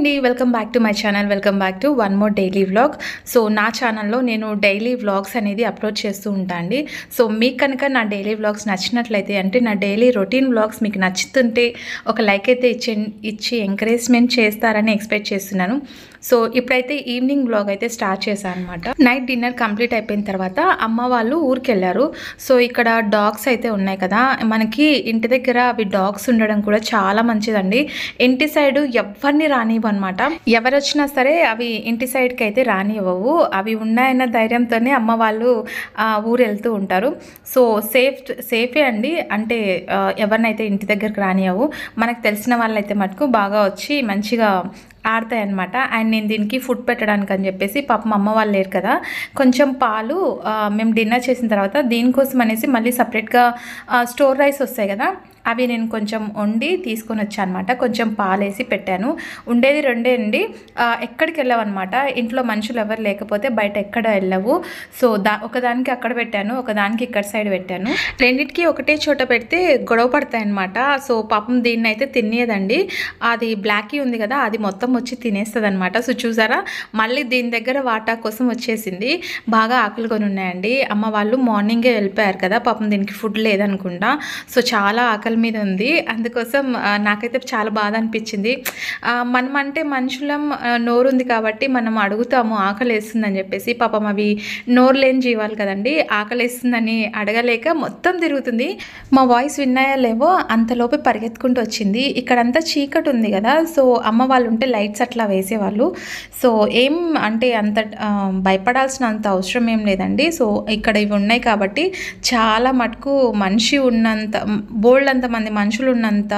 అండి welcome back to my channel welcome back to one more daily vlog so నా ఛానల్లో నేను daily vlogs అనేది అప్లోడ్ చేస్తూ ఉంటాను అండి సో మీకు కనుక నా డైలీ వ్లాగ్స్ నచ్చినట్లయితే అంటే నా డైలీ రొటీన్ వ్లాగ్స్ మీకు నచ్చుతుంటే ఒక లైక్ అయితే ఇచ్చి ఇచ్చి ఎంకరేజ్మెంట్ చేస్తారని ఎక్స్పెక్ట్ చేస్తున్నాను సో ఇప్పుడైతే ఈవినింగ్ వ్లాగ్ అయితే స్టార్ట్ చేశాను అనమాట నైట్ డిన్నర్ కంప్లీట్ అయిపోయిన తర్వాత అమ్మ వాళ్ళు ఊరికి వెళ్ళారు సో ఇక్కడ డాగ్స్ అయితే ఉన్నాయి కదా మనకి ఇంటి దగ్గర అవి డాగ్స్ ఉండడం కూడా చాలా మంచిదండి ఇంటి సైడ్ ఎవరిని రానివ్వు అనమాట ఎవరు వచ్చినా సరే అవి ఇంటి సైడ్కి అయితే రానివ్వవు అవి ఉన్నాయన్న ధైర్యంతోనే అమ్మ వాళ్ళు ఆ, ఊరు వెళ్తూ ఉంటారు సో సేఫ్ సేఫే అండి అంటే ఆ, ఎవరినైతే ఇంటి దగ్గరికి రానివ్వవు మనకు తెలిసిన వాళ్ళైతే మటుకు బాగా వచ్చి మంచిగా ఆడతాయి అనమాట అండ్ నేను దీనికి ఫుడ్ పెట్టడానికి అని చెప్పేసి పాపం అమ్మ వాళ్ళు లేరు కదా కొంచెం పాలు ఆ, మేము డిన్నర్ చేసిన తర్వాత దీనికోసం అనేసి మళ్ళీ సపరేట్గా స్టోర్ రైస్ వస్తాయి కదా అవి నేను కొంచెం వండి తీసుకొని వచ్చాను అనమాట కొంచెం పాలేసి పెట్టాను ఉండేది రెండే అండి ఆ, ఎక్కడికి వెళ్ళామన్నమాట ఇంట్లో మనుషులు ఎవరు లేకపోతే బయట ఎక్కడ వెళ్ళవు సో దా ఒకదానికి అక్కడ పెట్టాను ఒకదానికి ఇక్కడ సైడ్ పెట్టాను రెండింటికి ఒకటే చోట పెడితే గొడవ పడతాయి అనమాట సో పాపం దీన్ని అయితే తినేదండి అది బ్లాకీ ఉంది కదా అది మొత్తం వచ్చి తినేస్తుంది అనమాట సో చూసారా మళ్ళీ దీని దగ్గర వాటా కోసం వచ్చేసింది బాగా ఆకలి కొని ఉన్నాయండి అమ్మ వాళ్ళు మార్నింగే వెళ్ళిపోయారు కదా పాపం దీనికి ఫుడ్ లేదనుకుంటా సో చాలా ఆకలి మీద ఉంది అందుకోసం ఆ, నాకైతే చాలా బాధ అనిపించింది ఆ, మనం అంటే మనుషులం ఆ, నోరు ఉంది కాబట్టి మనం అడుగుతాము ఆకలి వేస్తుందని చెప్పేసి పాపం అవి నోరు లేని జీవాలు కదండి ఆకలి వేస్తుందని అడగలేక మొత్తం తిరుగుతుంది మా వాయిస్ విన్నాయా లేవో అంతలోపే పరిగెత్తుకుంటూ వచ్చింది ఇక్కడంతా చీకటి ఉంది కదా సో అమ్మ వాళ్ళు ఉంటే లైట్స్ అట్లా వేసేవాళ్ళు సో ఏం అంటే అంత ఆ, భయపడాల్సిన అంత అవసరం ఏం లేదండి సో ఇక్కడ ఇవి ఉన్నాయి కాబట్టి చాలా మటుకు మనిషి ఉన్నంత బోల్డ్ అంత మంది మనుషులు ఉన్నంత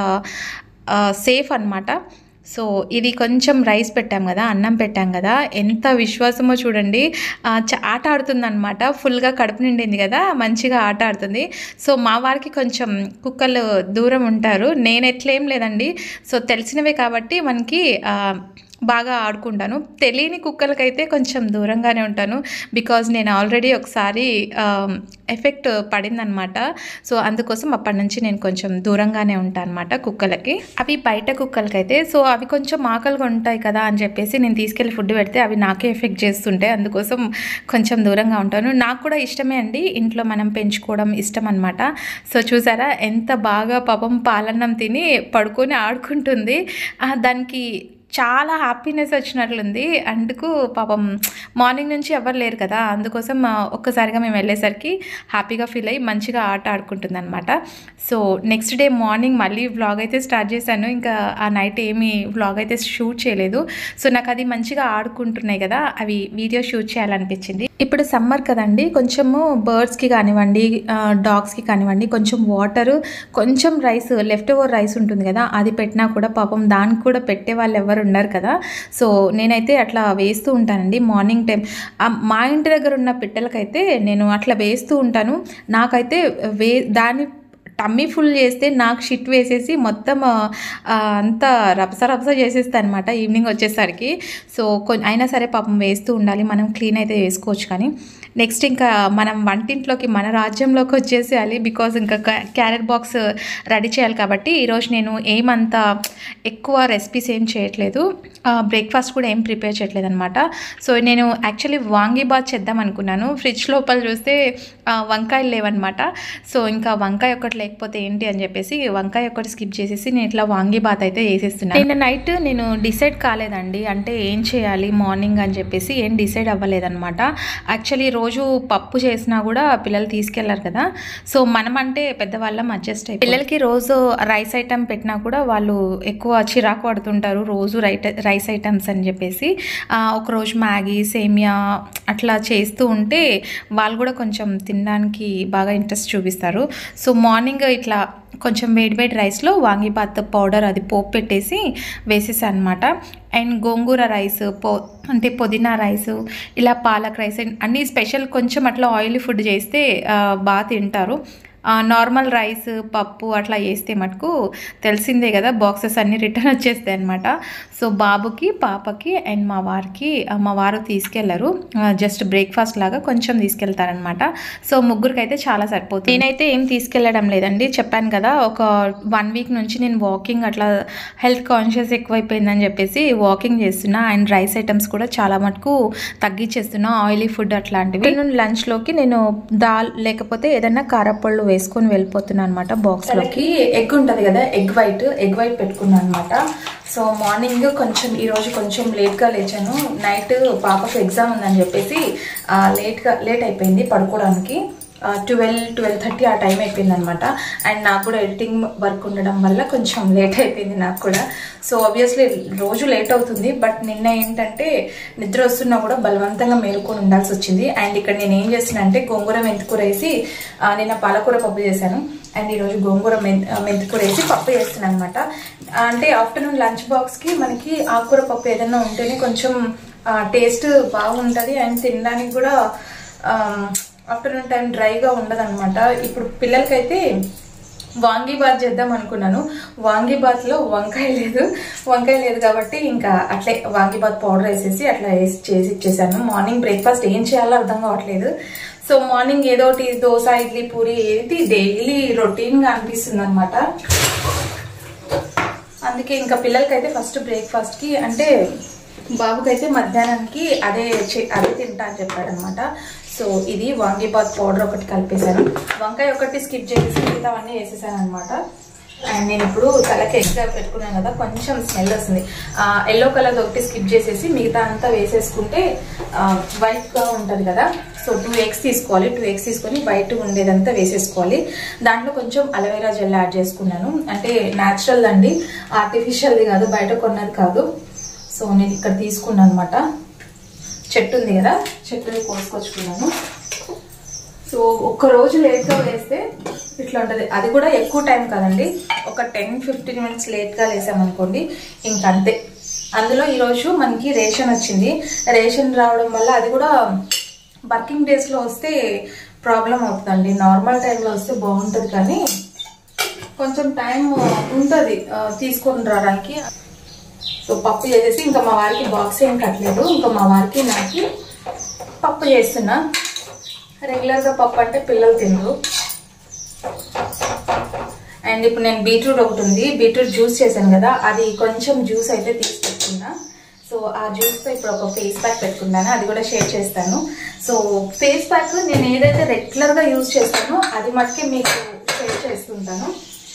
సేఫ్ అన్నమాట సో ఇది కొంచెం రైస్ పెట్టాం కదా అన్నం పెట్టాం కదా ఎంత విశ్వాసమో చూడండి ఆ, చ- ఆట ఆడుతుందన్నమాట ఫుల్గా కడుపు నిండింది కదా మంచిగా ఆట ఆడుతుంది సో మా వారికి కొంచెం కుక్కలు దూరం ఉంటారు నేను ఎట్లేం లేదండి సో తెలిసినవే కాబట్టి మనకి ఆ, బాగా ఆడుకుంటాను తెలియని కుక్కలకైతే కొంచెం దూరంగానే ఉంటాను బికాజ్ నేను ఆల్రెడీ ఒకసారి ఎఫెక్ట్ పడిందనమాట సో అందుకోసం అప్పటి నుంచి నేను కొంచెం దూరంగానే ఉంటాను అనమాట కుక్కలకి అవి బయట కుక్కలకైతే సో అవి కొంచెం ఆకలిగా ఉంటాయి కదా అని చెప్పేసి నేను తీసుకెళ్ళి ఫుడ్ పెడితే అవి నాకే ఎఫెక్ట్ చేస్తుంటాయి అందుకోసం కొంచెం దూరంగా ఉంటాను నాకు కూడా ఇష్టమే అండి ఇంట్లో మనం పెంచుకోవడం ఇష్టం అనమాట సో చూసారా ఎంత బాగా పాపం పాలన్నం తిని పడుకొని ఆడుకుంటుంది ఆ, దానికి చాలా హ్యాపీనెస్ వచ్చినట్లుంది అందుకు పాపం మార్నింగ్ నుంచి ఎవరు లేరు కదా అందుకోసం ఆ, ఒక్కసారిగా మేము వెళ్ళేసరికి హ్యాపీగా ఫీల్ అయ్యి మంచిగా ఆట ఆడుకుంటుంది అనమాట సో నెక్స్ట్ డే మార్నింగ్ మళ్ళీ వ్లాగ్ అయితే స్టార్ట్ చేశాను ఇంకా ఆ నైట్ ఏమీ వ్లాగ్ అయితే షూట్ చేయలేదు సో నాకు అది మంచిగా ఆడుకుంటున్నాయి కదా అవి వీడియో షూట్ చేయాలనిపించింది ఇప్పుడు సమ్మర్ కదండి కొంచెము బర్డ్స్కి కానివ్వండి డాగ్స్కి కానివ్వండి కొంచెం వాటర్ కొంచెం రైస్ లెఫ్ట్ ఓవర్ రైస్ ఉంటుంది కదా అది పెట్టినా కూడా పాపం దానికి కూడా పెట్టే వాళ్ళు ఎవరు ఉండరు కదా సో నేనైతే అట్లా వేస్తూ ఉంటానండి మార్నింగ్ టైం మా ఇంటి దగ్గర ఉన్న పిట్టలకైతే నేను అట్లా వేస్తూ ఉంటాను నాకైతే వే దాని టమ్మీ ఫుల్ చేస్తే నాకు షిట్ వేసేసి మొత్తం ఆ, ఆ, అంతా రపస రపస చేసేస్తా అనమాట ఈవినింగ్ వచ్చేసరికి సో కొ- అయినా సరే పాపం వేస్తూ ఉండాలి మనం క్లీన్ అయితే వేసుకోవచ్చు కానీ నెక్స్ట్ ఇంకా మనం వంటింట్లోకి మన రాజ్యంలోకి వచ్చేసేయాలి బికాజ్ ఇంకా క్యారెట్ బాక్స్ రెడీ చేయాలి కాబట్టి ఈరోజు నేను ఏమంతా ఎక్కువ రెసిపీస్ ఏం చేయట్లేదు బ్రేక్ఫాస్ట్ కూడా ఏం ప్రిపేర్ చేయట్లేదు అనమాట సో నేను యాక్చువల్లీ వాంగీబాత్ చేద్దాం అనుకున్నాను ఫ్రిడ్జ్ లోపల చూస్తే ఆ, వంకాయలు లేవన్నమాట సో ఇంకా వంకాయ ఒకటి లేకపోతే ఏంటి అని చెప్పేసి వంకాయ ఒకటి స్కిప్ చేసేసి నేను ఇట్లా వాంగీబాత్ అయితే వేసేస్తున్నాను నిన్న నైట్ నేను డిసైడ్ కాలేదండి అంటే ఏం చేయాలి మార్నింగ్ అని చెప్పేసి ఏం డిసైడ్ అవ్వలేదన్నమాట యాక్చువల్లీ రోజు పప్పు చేసినా కూడా పిల్లలు తీసుకెళ్లారు కదా సో మనం అంటే పెద్దవాళ్ళం అడ్జస్ట్ అయిపోయి పిల్లలకి రోజు రైస్ ఐటమ్ పెట్టినా కూడా వాళ్ళు ఎక్కువ చిరాకు పడుతుంటారు రోజు రైట్ రైస్ ఐటమ్స్ అని చెప్పేసి ఆ, ఒకరోజు మ్యాగీ సేమియా అట్లా చేస్తూ ఉంటే వాళ్ళు కూడా కొంచెం తినడానికి బాగా ఇంట్రెస్ట్ చూపిస్తారు సో మార్నింగ్ ఇట్లా కొంచెం వేడి వేడి రైస్లో వాంగిబాత్ పౌడర్ అది పోపు పెట్టేసి వేసేసాను అనమాట అండ్ గోంగూర రైస్ పో అంటే పుదీనా రైస్ ఇలా పాలక్ రైస్ అన్నీ స్పెషల్ కొంచెం అట్లా ఆయిలీ ఫుడ్ చేస్తే ఆ, బాగా తింటారు ఆ, నార్మల్ రైస్ పప్పు అట్లా వేస్తే మటుకు తెలిసిందే కదా బాక్సెస్ అన్నీ రిటర్న్ వచ్చేస్తాయి అనమాట సో బాబుకి పాపకి అండ్ మా వారికి ఆ, మా వారు తీసుకెళ్లరు జస్ట్ బ్రేక్ఫాస్ట్ లాగా కొంచెం తీసుకెళ్తారనమాట సో ముగ్గురికి అయితే చాలా సరిపోతుంది నేనైతే ఏం తీసుకెళ్ళడం లేదండి చెప్పాను కదా ఒక వన్ వీక్ నుంచి నేను వాకింగ్ అట్లా హెల్త్ కాన్షియస్ ఎక్కువైపోయిందని చెప్పేసి వాకింగ్ చేస్తున్నా అండ్ రైస్ ఐటమ్స్ కూడా చాలా మటుకు తగ్గించేస్తున్నా ఆయిలీ ఫుడ్ అట్లాంటివి నేను లంచ్లోకి నేను దాల్ లేకపోతే ఏదైనా కారపళ్ళు వేసుకొని వెళ్ళిపోతున్నాను అనమాట బాక్స్లోకి ఎగ్ ఉంటుంది కదా ఎగ్ వైట్ ఎగ్ వైట్ పెట్టుకున్నాను అనమాట సో మార్నింగ్ కొంచెం ఈరోజు కొంచెం లేట్గా లేచాను నైట్ పాపకు ఎగ్జామ్ ఉందని చెప్పేసి ఆ, లేట్గా లేట్ అయిపోయింది పడుకోవడానికి ట్వెల్వ్ ట్వెల్వ్ థర్టీ ఆ టైం అయిపోయింది అనమాట అండ్ నాకు కూడా ఎడిటింగ్ వర్క్ ఉండడం వల్ల కొంచెం లేట్ అయిపోయింది నాకు కూడా సో ఆబ్వియస్లీ రోజు లేట్ అవుతుంది బట్ నిన్న ఏంటంటే నిద్ర వస్తున్నా కూడా బలవంతంగా మేలుకొని ఉండాల్సి వచ్చింది అండ్ ఇక్కడ నేను ఏం చేస్తున్నా అంటే గోంగూర మెంతికూర వేసి ఆ, నిన్న పాలకూర పప్పు చేశాను అండ్ ఈరోజు గోంగూర మెంతి మెంతికూర వేసి పప్పు చేస్తున్నాను అనమాట అంటే ఆఫ్టర్నూన్ లంచ్ బాక్స్కి మనకి ఆకుకూర పప్పు ఏదైనా ఉంటేనే కొంచెం టేస్ట్ బాగుంటుంది అండ్ తినడానికి కూడా ఆఫ్టర్నూన్ టైం డ్రైగా ఉండదు ఇప్పుడు పిల్లలకైతే వాంగీబాత్ చేద్దాం అనుకున్నాను వాంగీబాత్లో వంకాయ లేదు వంకాయ లేదు కాబట్టి ఇంకా అట్లే వాంగీబాత్ పౌడర్ వేసేసి అట్లా వేసి చేసి ఇచ్చేసాను మార్నింగ్ బ్రేక్ఫాస్ట్ ఏం చేయాలో అర్థం కావట్లేదు సో మార్నింగ్ ఏదో ఒకటి దోశ ఇడ్లీ పూరి ఏంటి డైలీ రొటీన్గా అనిపిస్తుంది అనమాట అందుకే ఇంకా పిల్లలకైతే ఫస్ట్ బ్రేక్ఫాస్ట్కి అంటే బాబుకైతే మధ్యాహ్నానికి అదే చే- అదే తింటా అని చెప్పాడు అనమాట సో ఇది వాంగీబాత్ పౌడర్ ఒకటి కలిపేశాను వంకాయ ఒకటి స్కిప్ చేసి మిగతావన్నీ వేసేసాను అనమాట అండ్ నేను ఇప్పుడు తలకి ఎగ్గా పెట్టుకున్నాను కదా కొంచెం స్మెల్ వస్తుంది ఎల్లో కలర్ ఒకటి స్కిప్ చేసేసి మిగతా అంతా వేసేసుకుంటే వైట్గా ఉంటుంది కదా సో టూ ఎగ్స్ తీసుకోవాలి టూ ఎగ్స్ తీసుకొని వైట్ ఉండేదంతా వేసేసుకోవాలి దాంట్లో కొంచెం అలవేరా జెల్ యాడ్ చేసుకున్నాను అంటే న్యాచురల్ అండి ఆర్టిఫిషియల్ది కాదు బయట కొన్నది కాదు సో నేను ఇక్కడ తీసుకున్నాను అనమాట చెట్టు ఉంది కదా చెట్టుని కోసుకొచ్చుకున్నాను సో ఒక్క రోజు లేట్గా వేస్తే ఇట్లా ఉంటుంది అది కూడా ఎక్కువ టైం కాదండి ఒక టెన్ ఫిఫ్టీన్ మినిట్స్ లేట్గా లేసామనుకోండి ఇంకంతే అందులో ఈరోజు మనకి రేషన్ వచ్చింది రేషన్ రావడం వల్ల అది కూడా వర్కింగ్ డేస్లో వస్తే ప్రాబ్లం అవుతుందండి నార్మల్ టైంలో వస్తే బాగుంటుంది కానీ కొంచెం టైం ఉంటుంది తీసుకొని రావడానికి సో పప్పు చేసేసి ఇంకా మా వారికి బాక్స్ ఏం కట్టలేదు ఇంకా మా వారికి నాకు పప్పు చేస్తున్నా రెగ్యులర్గా పప్పు అంటే పిల్లలు తినరు అండ్ ఇప్పుడు నేను బీట్రూట్ ఒకటి ఉంది బీట్రూట్ జ్యూస్ చేశాను కదా అది కొంచెం జ్యూస్ అయితే తీసి పెట్టుకున్నా సో ఆ జ్యూస్తో ఇప్పుడు ఒక ఫేస్ ప్యాక్ పెట్టుకున్నాను అది కూడా షేర్ చేస్తాను సో ఫేస్ ప్యాక్ నేను ఏదైతే రెగ్యులర్గా యూజ్ చేస్తానో అది మట్టుకే మీకు షేర్ చేస్తుంటాను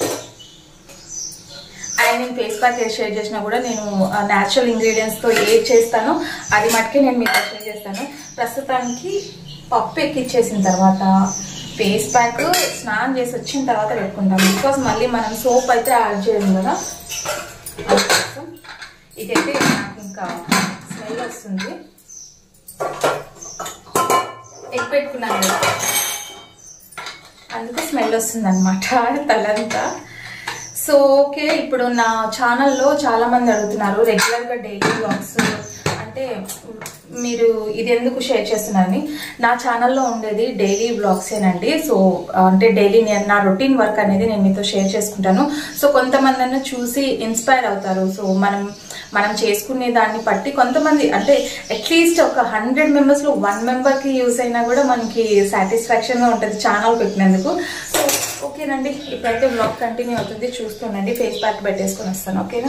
అండ్ నేను ఫేస్ ప్యాక్ ఏది షేర్ చేసినా కూడా నేను న్యాచురల్ ఇంగ్రీడియంట్స్తో ఏది చేస్తానో అది మట్టుకే నేను మీకు షేర్ చేస్తాను ప్రస్తుతానికి పప్పు ఎక్కిచ్చేసిన తర్వాత ఫేస్ ప్యాక్ స్నానం చేసి వచ్చిన తర్వాత పెట్టుకుంటాను బికాస్ మళ్ళీ మనం సోప్ అయితే యాడ్ చేయము కదా అందుకోసం ఇదైతే నాకు ఇంకా స్మెల్ వస్తుంది ఎగ్ పెట్టుకున్నాను కదా అందుకు స్మెల్ వస్తుంది అనమాట తలంతా సో ఓకే ఇప్పుడు నా ఛానల్లో చాలా మంది అడుగుతున్నారు రెగ్యులర్గా డైలీ బ్లాగ్స్ అంటే మీరు ఇది ఎందుకు షేర్ చేస్తున్నారని నా ఛానల్లో ఉండేది డైలీ బ్లాగ్సేనండి సో అంటే డైలీ నేను నా రొటీన్ వర్క్ అనేది నేను మీతో షేర్ చేసుకుంటాను సో కొంతమంది అన్న చూసి ఇన్స్పైర్ అవుతారు సో మనం మనం చేసుకునే దాన్ని బట్టి కొంతమంది అంటే అట్లీస్ట్ ఒక హండ్రెడ్ మెంబర్స్లో వన్ మెంబర్కి యూస్ అయినా కూడా మనకి సాటిస్ఫాక్షన్గా ఉంటుంది ఛానల్ పెట్టినందుకు సో ఓకేనండి ఇప్పుడైతే బ్లాగ్ కంటిన్యూ అవుతుంది చూస్తుండండి ఫేస్ ప్యాక్ పెట్టేసుకొని వస్తాను ఓకేనా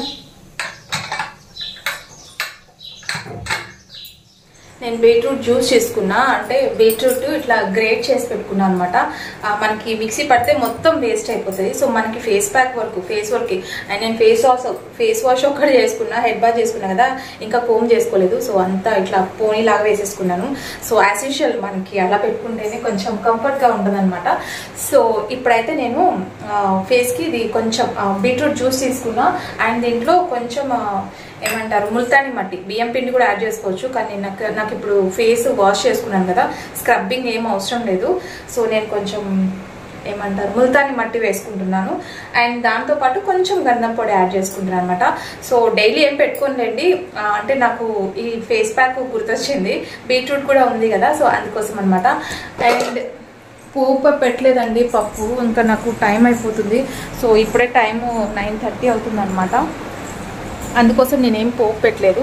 నేను బీట్రూట్ జ్యూస్ చేసుకున్నా అంటే బీట్రూట్ ఇట్లా గ్రేట్ చేసి పెట్టుకున్నా అనమాట మనకి మిక్సీ పడితే మొత్తం వేస్ట్ అయిపోతుంది సో మనకి ఫేస్ ప్యాక్ వర్క్ ఫేస్ వర్క్కి అండ్ నేను ఫేస్ వాష్ ఫేస్ వాష్ ఒక్కటి చేసుకున్నా హెడ్ బాత్ చేసుకున్నా కదా ఇంకా కోమ్ చేసుకోలేదు సో అంతా ఇట్లా పోనీ లాగా వేసేసుకున్నాను సో యాజ్ మనకి అలా పెట్టుకుంటేనే కొంచెం కంఫర్ట్గా ఉంటుంది అనమాట సో ఇప్పుడైతే నేను ఫేస్కి ఇది కొంచెం బీట్రూట్ జ్యూస్ తీసుకున్నా అండ్ దీంట్లో కొంచెం ఆ, ఏమంటారు ముల్తాని మట్టి బియ్యం పిండి కూడా యాడ్ చేసుకోవచ్చు కానీ నాకు నాకు ఇప్పుడు ఫేస్ వాష్ చేసుకున్నాను కదా స్క్రబ్బింగ్ ఏం అవసరం లేదు సో నేను కొంచెం ఏమంటారు ముల్తాని మట్టి వేసుకుంటున్నాను అండ్ దాంతోపాటు కొంచెం గంధం పొడి యాడ్ చేసుకుంటున్నాను అనమాట సో డైలీ ఏం పెట్టుకోలేండి ఆ, అంటే నాకు ఈ ఫేస్ ప్యాక్ గుర్తొచ్చింది బీట్రూట్ కూడా ఉంది కదా సో అందుకోసం అనమాట అండ్ పోపు పెట్టలేదండి పప్పు ఇంకా నాకు టైం అయిపోతుంది సో ఇప్పుడే టైము నైన్ థర్టీ అవుతుంది అనమాట అందుకోసం నేనేం పోపు పెట్టలేదు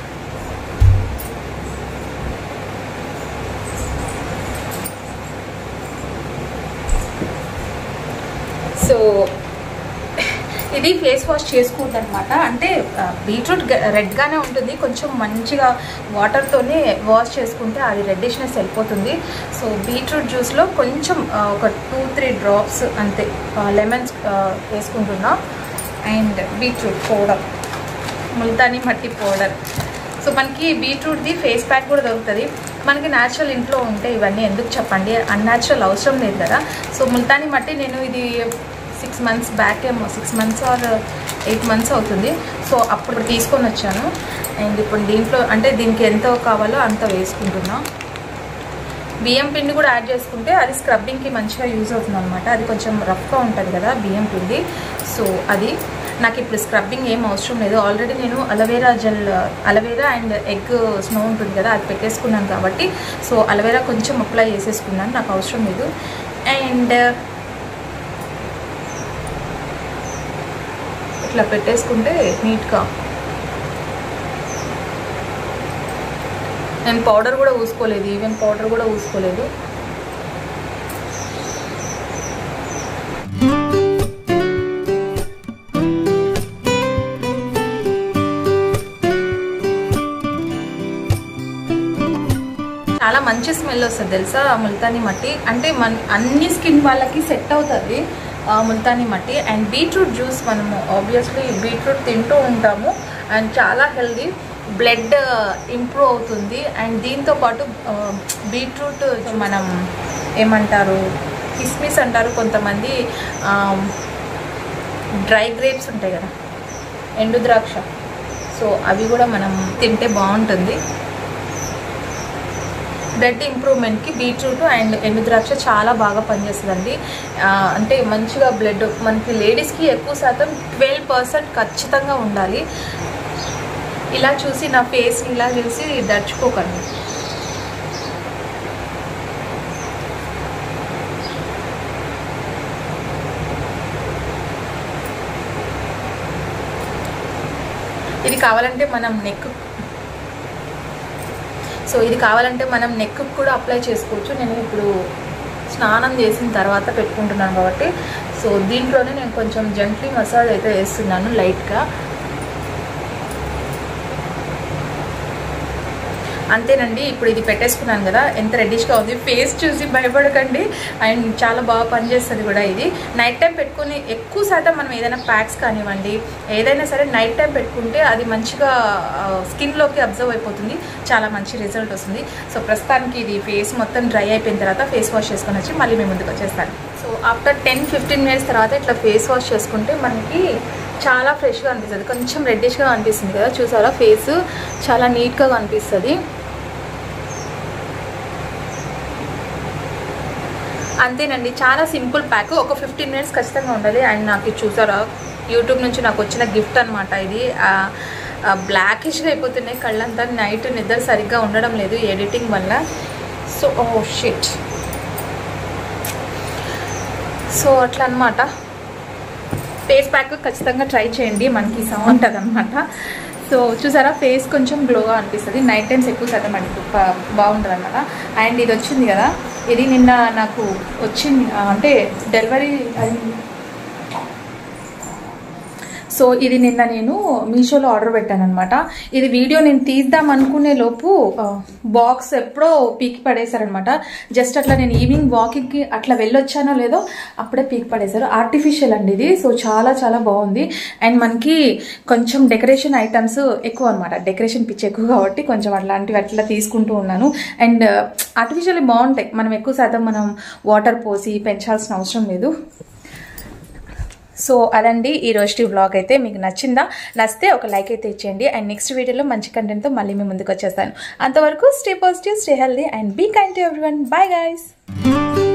సో ఇది ఫేస్ వాష్ చేసుకోవద్దు అనమాట అంటే ఆ, బీట్రూట్ గ- రెడ్గానే ఉంటుంది కొంచెం మంచిగా వాటర్తోనే వాష్ చేసుకుంటే అది రెడ్డిష్నెస్ వెళ్ళిపోతుంది సో బీట్రూట్ జ్యూస్లో కొంచెం ఆ, ఒక టూ త్రీ డ్రాప్స్ అంతే లెమన్స్ వేసుకుంటున్నా and beetroot powder multani mitti powder so మనకి బీట్రూట్ది ఫేస్ ప్యాక్ కూడా దొరుకుతుంది మనకి న్యాచురల్ ఇంట్లో ఉంటే ఇవన్నీ ఎందుకు చెప్పండి అన్యాచురల్ అవసరం లేదు కదా సో ముల్తానీ మట్టి నేను ఇది సిక్స్ మంత్స్ బ్యాక్ ఏమో six months or eight months అవుతుంది సో అప్పుడు తీసుకొని వచ్చాను అండ్ ఇప్పుడు దీంట్లో అంటే దీనికి ఎంత కావాలో అంత వేసుకుంటున్నా బియ్యం పిండి కూడా యాడ్ చేసుకుంటే అది స్క్రబ్బింగ్కి మంచిగా యూజ్ అవుతుంది అనమాట అది కొంచెం రఫ్గా ఉంటుంది కదా బియ్యం పిండి సో అది నాకు ఇప్పుడు స్క్రబ్బింగ్ ఏం అవసరం లేదు ఆల్రెడీ నేను aloe vera gel aloe vera and egg snow ఉంటుంది కదా అది పెట్టేసుకున్నాను కాబట్టి సో అలవేరా కొంచెం అప్లై చేసేసుకున్నాను నాకు అవసరం లేదు అండ్ ఇట్లా పెట్టేసుకుంటే నీట్గా నేను పౌడర్ కూడా ఊసుకోలేదు ఈవెన్ పౌడర్ కూడా ఊసుకోలేదు చాలా మంచి స్మెల్ వస్తుంది తెలుసా ఆ ముల్తానీ మట్టి అంటే మన అన్ని స్కిన్ వాళ్ళకి సెట్ అవుతుంది ఆ multani mitti and beetroot juice మనము ఆబ్వియస్లీ బీట్రూట్ తింటూ ఉంటాము అండ్ చాలా హెల్దీ బ్లడ్ ఇంప్రూవ్ అవుతుంది అండ్ దీంతో పాటు బీట్రూట్ మనం ఏమంటారు కిస్మిస్ అంటారు కొంతమంది డ్రై గ్రేప్స్ ఉంటాయి కదా ఎండు ద్రాక్ష సో అవి కూడా మనం తింటే బాగుంటుంది బ్లడ్ ఇంప్రూవ్మెంట్కి బీట్రూట్ అండ్ ఎండు ద్రాక్ష చాలా బాగా పనిచేస్తుందండి ఆ, అంటే మంచిగా బ్లడ్ మనకి లేడీస్కి ఎక్కువ శాతం ట్వెల్వ్ పర్సెంట్ ఖచ్చితంగా ఉండాలి ఇలా చూసి నా ఫేస్ని ఇలా చూసి దర్చుకోకండి ఇది కావాలంటే మనం నెక్ సో ఇది కావాలంటే మనం నెక్ కూడా అప్లై చేసుకోవచ్చు నేను ఇప్పుడు స్నానం చేసిన తర్వాత పెట్టుకుంటున్నాను కాబట్టి సో దీంట్లోనే నేను కొంచెం జెంట్లీ మసాజ్ అయితే వేస్తున్నాను లైట్గా అంతేనండి ఇప్పుడు ఇది పెట్టేసుకున్నాను కదా ఎంత రెడ్డిష్గా ఉంది ఫేస్ చూసి భయపడకండి అండ్ చాలా బాగా పనిచేస్తుంది కూడా ఇది నైట్ టైం పెట్టుకుని ఎక్కువ శాతం మనం ఏదైనా ప్యాక్స్ కానివ్వండి ఏదైనా సరే నైట్ టైం పెట్టుకుంటే అది మంచిగా స్కిన్లోకి అబ్జర్వ్ అయిపోతుంది చాలా మంచి రిజల్ట్ వస్తుంది సో ప్రస్తుతానికి ఇది ఫేస్ మొత్తం డ్రై అయిపోయిన తర్వాత ఫేస్ వాష్ చేసుకొని వచ్చి మళ్ళీ మేము ముందుకు వచ్చేస్తాను so after ten fifteen minutes తర్వాత ఇట్లా ఫేస్ వాష్ చేసుకుంటే మనకి చాలా ఫ్రెష్గా అనిపిస్తుంది కొంచెం రెడ్డిష్గా అనిపిస్తుంది కదా చూసారా ఫేస్ చాలా నీట్గా కనిపిస్తుంది అంతేనండి చాలా సింపుల్ ప్యాక్ ఒక ఫిఫ్టీన్ మినిట్స్ ఖచ్చితంగా ఉండాలి అండ్ నాకు ఇది చూసారా యూట్యూబ్ నుంచి నాకు వచ్చిన గిఫ్ట్ అనమాట ఇది బ్లాకిష్గా అయిపోతున్నాయి కళ్ళంతా నైట్ నిద్ర సరిగ్గా ఉండడం లేదు ఎడిటింగ్ వల్ల సో ఓ షిట్ సో అట్లా అనమాట ఫేస్ ప్యాక్ ఖచ్చితంగా ట్రై చేయండి మనకి ఉంటుంది అనమాట సో చూసారా ఫేస్ కొంచెం గ్లోగా అనిపిస్తుంది నైట్ టైమ్స్ ఎక్కువ శాతం మనకి బాగుంటుంది అనమాట అండ్ ఇది వచ్చింది కదా ఇది నిన్న నాకు వచ్చింది ఆ, అంటే డెలివరీ అది సో ఇది నిన్న నేను మీషోలో ఆర్డర్ పెట్టాను అనమాట ఇది వీడియో నేను తీద్దాం అనుకునే లోపు బాక్స్ ఎప్పుడో పీకి పడేశారనమాట జస్ట్ అట్లా నేను ఈవినింగ్ వాకింగ్కి అట్లా వెళ్ళొచ్చానో లేదో అప్పుడే పీకి పడేశారు ఆర్టిఫిషియల్ అండి ఇది సో చాలా చాలా బాగుంది అండ్ మనకి కొంచెం డెకరేషన్ ఐటమ్స్ ఎక్కువ అనమాట డెకరేషన్ పిచ్చి ఎక్కువ కాబట్టి కొంచెం అట్లాంటివి అట్లా తీసుకుంటూ ఉన్నాను అండ్ ఆర్టిఫిషియల్ బాగుంటాయి మనం ఎక్కువ శాతం మనం వాటర్ పోసి పెంచాల్సిన అవసరం లేదు సో అదండి ఈ రోజు వ్లాగ్ అయితే మీకు నచ్చిందా నచ్చితే ఒక లైక్ అయితే ఇచ్చేయండి అండ్ నెక్స్ట్ వీడియోలో మంచి కంటెంట్తో మళ్ళీ మీ ముందుకు వచ్చేస్తాను అంతవరకు stay positive stay healthy and be kind to everyone bye guys